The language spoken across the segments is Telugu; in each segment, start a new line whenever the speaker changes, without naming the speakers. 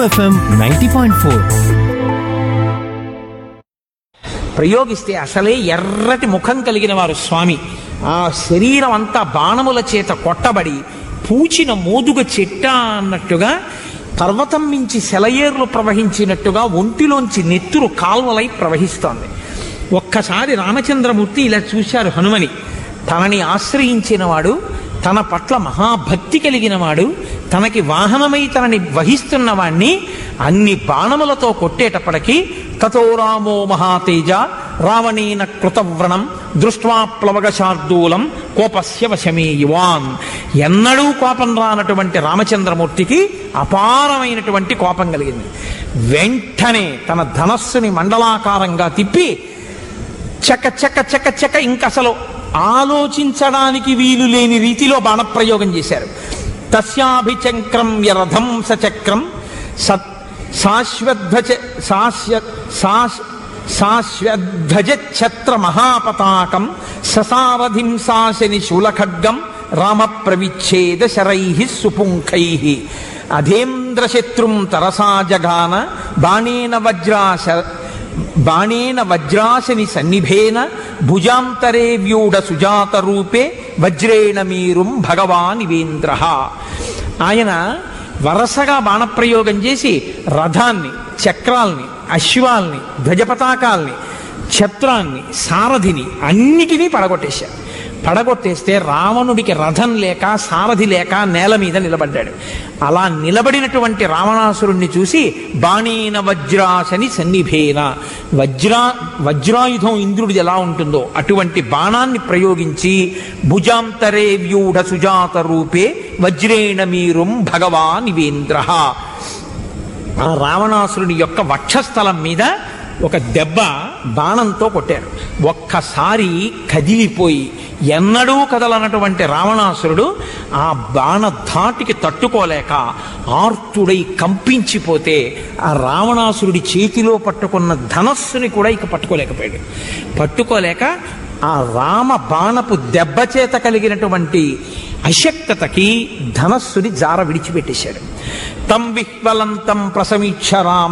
ఎఫ్ఎం నైంటీ పాయింట్ ఫోర్
ప్రయోగిస్తే అసలే ఎర్రటి ముఖం కలిగిన వారు స్వామి ఆ శరీరం అంతా బాణముల చేత కొట్టబడి పూచిన మోదుగ చెట్ట అన్నట్టుగా పర్వతం మించి సెలయేర్లు ప్రవహించినట్టుగా ఒంటిలోంచి నెత్తురు కాల్వలై ప్రవహిస్తోంది ఒక్కసారి రామచంద్రమూర్తి ఇలా చూశారు హనుమని తనని ఆశ్రయించిన వాడు తన పట్ల మహాభక్తి కలిగిన వాడు తనకి వాహనమై తనని వహిస్తున్న వాణ్ణి అన్ని బాణములతో కొట్టేటప్పటికీ తతో రామో మహాతేజ రావణేన కృతవ్రణం దృష్ట్వా ప్లవగశార్దూలం కోపస్య వశమే యువాన్ ఎన్నడూ కోపం రానటువంటి రామచంద్రమూర్తికి అపారమైనటువంటి కోపం కలిగింది వెంటనే తన ధనస్సుని మండలాకారంగా తిప్పి చక చక చక చక ఇంకసలు ఆలోచించడానికి వీలు లేని రీతిలో బాణప్రయోగం చేశారు తస్యాభిచక్రం యరథం సచక్రం సత్ శాశ్వధ్వజ శాశ్వ శాశ్ శాశ్వధ్వజ ఛత్ర మహాపతాకం ససారథిం శాసని శూలఖడ్గం రామ ప్రవిచ్ఛేద శరై సుపుంఖై అధేంద్రశత్రుం తరసా జగాన బాణేన వజ్రాశ బాణేన వజ్రాశని సన్నిభేన భుజాంతరే వ్యూఢ సుజాత రూపే వజ్రేణ మీరుం భగవానివేంద్ర ఆయన వరసగా బాణప్రయోగం చేసి రథాన్ని చక్రాల్ని అశ్వాల్ని ధ్వజపతాకాల్ని ఛత్రాన్ని సారథిని అన్నిటినీ పడగొట్టేశారు పడగొట్టేస్తే రావణుడికి రథం లేక సారథి లేక నేల మీద నిలబడ్డాడు అలా నిలబడినటువంటి రావణాసురుణ్ణి చూసి బాణేన వజ్రాసని సన్నిభేన వజ్రా వజ్రాయుధం ఇంద్రుడిది ఎలా ఉంటుందో అటువంటి బాణాన్ని ప్రయోగించి భుజాంతరే వ్యూఢ సుజాత రూపే వజ్రేణ మీరుం భగవానివేంద్ర ఆ రావణాసురుని యొక్క వక్షస్థలం మీద ఒక దెబ్బ బాణంతో కొట్టారు ఒక్కసారి కదిలిపోయి ఎన్నడూ కదలనటువంటి రావణాసురుడు ఆ బాణ ధాటికి తట్టుకోలేక ఆర్తుడై కంపించిపోతే ఆ రావణాసురుడి చేతిలో పట్టుకున్న ధనస్సుని కూడా ఇక పట్టుకోలేకపోయాడు పట్టుకోలేక ఆ రామ బాణపు దెబ్బ చేత కలిగినటువంటి అశక్తతకి ధనస్సుని జార విడిచిపెట్టేశాడు తం విహ్వలంతం ప్రసమీక్ష రామ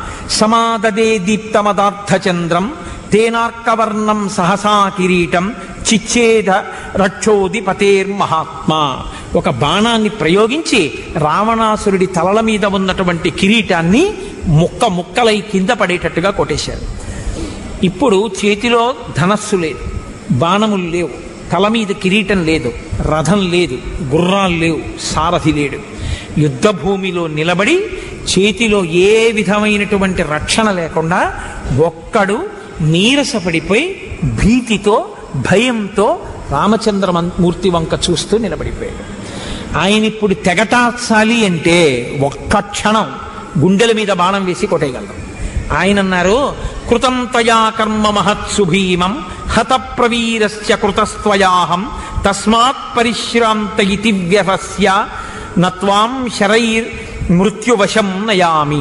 సమాదదే దీప్తమదార్థచంద్రం తేనార్కవర్ణం సహసా కిరీటం చిచ్చేద రక్షోది పతేర్మహాత్మా ఒక బాణాన్ని ప్రయోగించి రావణాసురుడి తలల మీద ఉన్నటువంటి కిరీటాన్ని ముక్క ముక్కలై కింద పడేటట్టుగా కొట్టేశాడు ఇప్పుడు చేతిలో ధనస్సు లేదు బాణములు లేవు తల మీద కిరీటం లేదు రథం లేదు గుర్రాలు లేవు సారథి లేడు యుద్ధ భూమిలో నిలబడి చేతిలో ఏ విధమైనటువంటి రక్షణ లేకుండా ఒక్కడు నీరసపడిపోయి భీతితో భయంతో రామచంద్ర మూర్తి వంక చూస్తూ నిలబడిపోయాడు ఆయన ఇప్పుడు తెగటాచాలి అంటే ఒక్క క్షణం గుండెల మీద బాణం వేసి కొట్టేయగలరు ఆయన అన్నారు కృతం త్వయా కర్మ మహత్సు భీమం హత ప్రవీరస్య కృతస్త్వయాహం తస్మాత్ పరిశ్రాంత ఇతి వ్యవస్య నత్వాం శరైర్ మృత్యువశం నయామి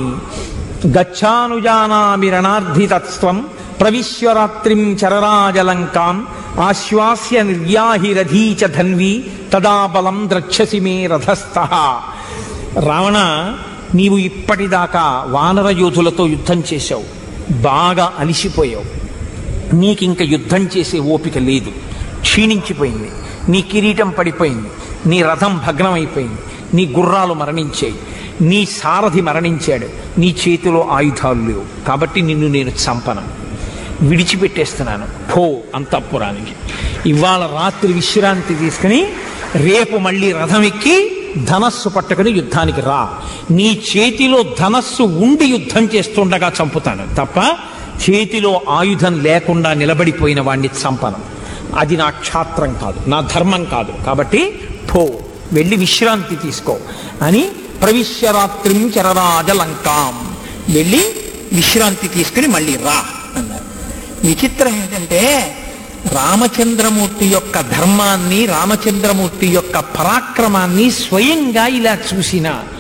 గచ్చానుజానామి రణార్థితత్వం ప్రవిశ్వరాత్రిం చరరాజలంకాం ఆశ్వాస్య నిర్యాహిరధీ చ ధన్వి తదా బలం ద్రక్షసి మే రథస్థ రావణ నీవు ఇప్పటిదాకా వానర యోధులతో యుద్ధం చేశావు బాగా అలిసిపోయావు నీకింక యుద్ధం చేసే ఓపిక లేదు క్షీణించిపోయింది నీ కిరీటం పడిపోయింది నీ రథం భగ్నమైపోయింది నీ గుర్రాలు మరణించాయి నీ సారథి మరణించాడు నీ చేతిలో ఆయుధాలు లేవు కాబట్టి నిన్ను నేను చంపను విడిచిపెట్టేస్తున్నాను పో అంతఃపురానికి ఇవాళ రాత్రి విశ్రాంతి తీసుకుని రేపు మళ్ళీ రథం ఎక్కి ధనస్సు పట్టుకుని యుద్ధానికి రా నీ చేతిలో ధనస్సు ఉండి యుద్ధం చేస్తుండగా చంపుతాను తప్ప చేతిలో ఆయుధం లేకుండా నిలబడిపోయిన వాణ్ణి చంపను అది నా క్షాత్రం కాదు నా ధర్మం కాదు కాబట్టి పో వెళ్ళి విశ్రాంతి తీసుకో అని ప్రవిశ్యరాత్రిం చరరాజలంకాం వెళ్ళి విశ్రాంతి తీసుకుని మళ్ళీ రా అన్నారు విచిత్రం ఏంటంటే రామచంద్రమూర్తి యొక్క ధర్మాన్ని రామచంద్రమూర్తి యొక్క పరాక్రమాన్ని స్వయంగా ఇలా చూసిన